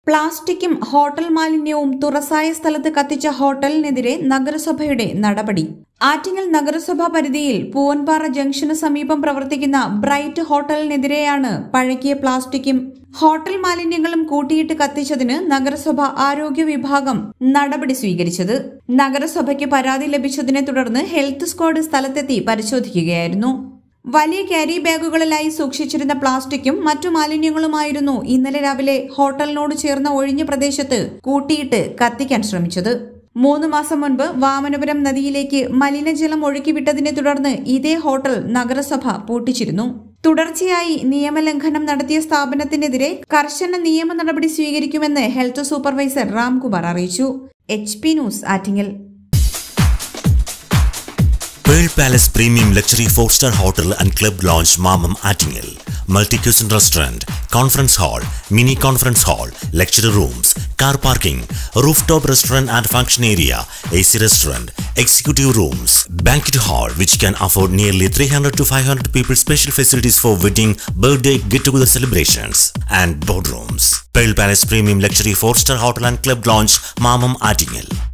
പ്ലാസ്റ്റിക്കും ഹോട്ടൽ മാലിന്യവും തുറസായ സ്ഥലത്ത് കത്തിച്ച ഹോട്ടലിനെതിരെ നഗരസഭയുടെ നടപടി ആറ്റിങ്ങൽ നഗരസഭാ പരിധിയിൽ പൂവൻപാറ ജംഗ്ഷന് സമീപം പ്രവർത്തിക്കുന്ന ബ്രൈറ്റ് ഹോട്ടലിനെതിരെയാണ് പഴകിയ പ്ലാസ്റ്റിക്കും ഹോട്ടൽ മാലിന്യങ്ങളും കൂട്ടിയിട്ട് കത്തിച്ചതിന് നഗരസഭ ആരോഗ്യ വിഭാഗം നടപടി സ്വീകരിച്ചത് നഗരസഭയ്ക്ക് പരാതി ലഭിച്ചതിനെ തുടർന്ന് ഹെൽത്ത് സ്ക്വാഡ് സ്ഥലത്തെത്തി പരിശോധിക്കുകയായിരുന്നു വലിയ ക്യാരി ബാഗുകളിലായി സൂക്ഷിച്ചിരുന്ന പ്ലാസ്റ്റിക്കും മറ്റു മാലിന്യങ്ങളുമായിരുന്നു ഇന്നലെ രാവിലെ ഹോട്ടലിനോട് ചേർന്ന ഒഴിഞ്ഞ പ്രദേശത്ത് കൂട്ടിയിട്ട് കത്തിക്കാൻ ശ്രമിച്ചത് മൂന്ന് മാസം മുൻപ് വാമനപുരം നദിയിലേക്ക് മലിനജലം ഒഴുക്കിവിട്ടതിനെ തുടർന്ന് ഇതേ ഹോട്ടൽ നഗരസഭ പൂട്ടിച്ചിരുന്നു തുടർച്ചയായി നിയമലംഘനം നടത്തിയ സ്ഥാപനത്തിനെതിരെ കർശന നിയമ നടപടി സ്വീകരിക്കുമെന്ന് ഹെൽത്ത് സൂപ്പർവൈസർ രാംകുമാർ അറിയിച്ചു H P news Attingal Pearl Palace Premium Luxury 4-star Hotel and Club Lounge Mamam Attingel. Multi-cuisine restaurant, conference hall, mini conference hall, lecture rooms, car parking, rooftop restaurant and function area, AC restaurant, executive rooms, banquet hall which can afford nearly 300 to 500 people special facilities for wedding, birthday, get-together celebrations and boardrooms. Pearl Palace Premium Luxury 4-star Hotel and Club Lounge Mamam Attingel.